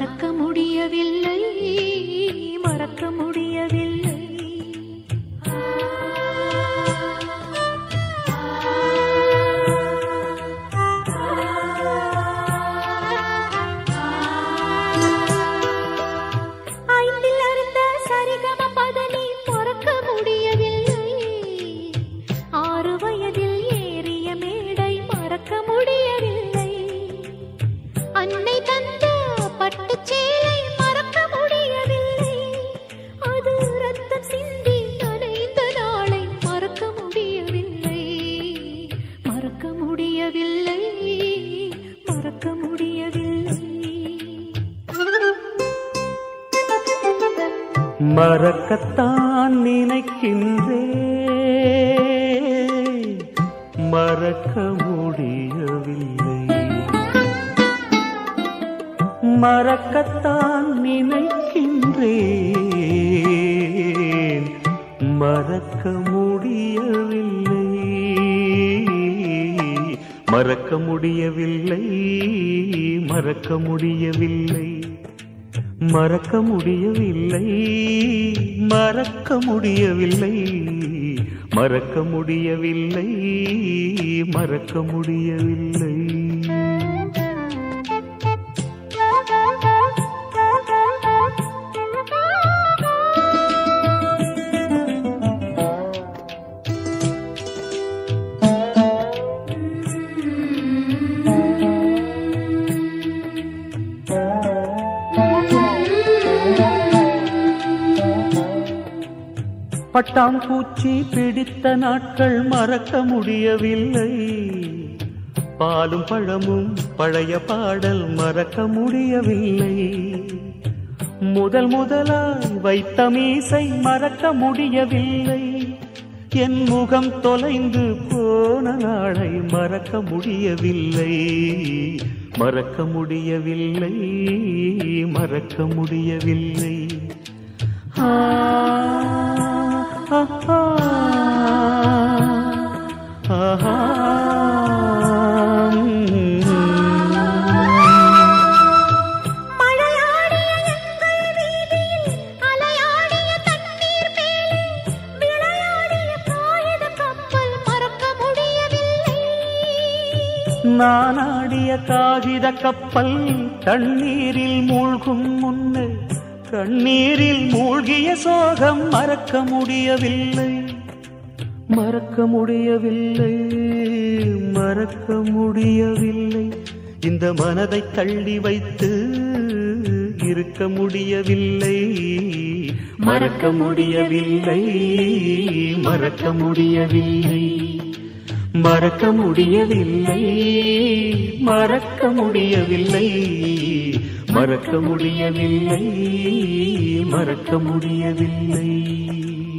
மறக்க முடியவில்லை மறக்க முடியவில்லை ஐந்தில் அறுந்த சரிகம பதனி மறக்க முடியவில்லை ஆறு வயதில் ஏறிய மேடை மறக்க முடியவில்லை அன்னை தந்த பட்டுச் சேலை மறக்க முடியவில்லை அது ரத்தம் சிந்தி நனைந்த நாளை மறக்க முடியவில்லை மறக்க முடியவில்லை மறக்க முடியவில்லை மறக்கத்தான் நினைக்கின்றே மறக்க முடியவில்லை மறக்கத்தான் நினைக்கின்றேன் மறக்க முடியவில்லை மறக்க முடியவில்லை மறக்க முடியவில்லை மறக்க முடியவில்லை மறக்க முடியவில்லை மறக்க முடியவில்லை மறக்க முடியவில்லை பட்டாம்பூச்சி பிடித்த நாட்கள் மறக்க முடியவில்லை பாலும் பழமும் பழைய பாடல் மறக்க முடியவில்லை முதல் முதலாய் வைத்த மீசை மறக்க முடியவில்லை என் முகம் தொலைந்து போன நாளை மறக்க முடியவில்லை மறக்க முடியவில்லை மறக்க முடியவில்லை ஆ, ஆ, ஆ, ஆஹா, மழையாடிய எங்கள் வீதியில் அலையாடிய தண்ணீர் மேலே விளையாடிய காகித கப்பல் மறக்க முடியவில்லை நான் ஆடிய காகித கப்பல் தண்ணீரில் மூழ்கும் முன்னே கண்ணீரில் மூழ்கிய சோகம் மறக்க முடியவில்லை மறக்க முடியவில்லை மறக்க முடியவில்லை இந்த மனதை தள்ளி வைத்து இருக்க முடியவில்லை மறக்க முடியவில்லை மறக்க முடியவில்லை மறக்க முடியவில்லை மறக்க முடியவில்லை மறக்க முடியவில்லை மறக்க முடியவில்லை